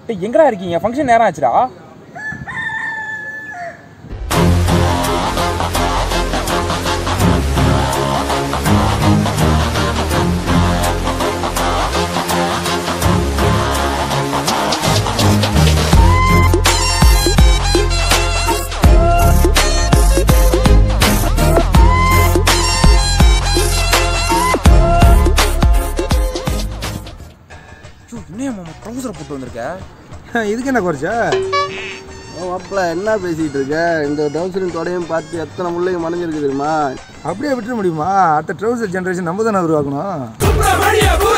டேய் எங்கடா இருக்கீங்க ஃபங்க்ஷன் நேரம் ஆச்சுடா ஐயோ, என்ன மாமா ட்ரௌசரை போட்டு வந்திருக்க இதுக்கு என்ன குறைச்சா மாப்பிள்ள என்ன பேசிக்கிட்டு இருக்க இந்த டவுசரின் தொடையும் பார்த்து எத்தனை முள்ளைங்க மறைஞ்சிருக்கு தெரியுமா அப்படியே விட்டுற முடியுமா அடுத்த ட்ரௌசர் ஜென்ரேஷன் நம்ம தானே உருவாக்கணும் சுப்பிரமணிய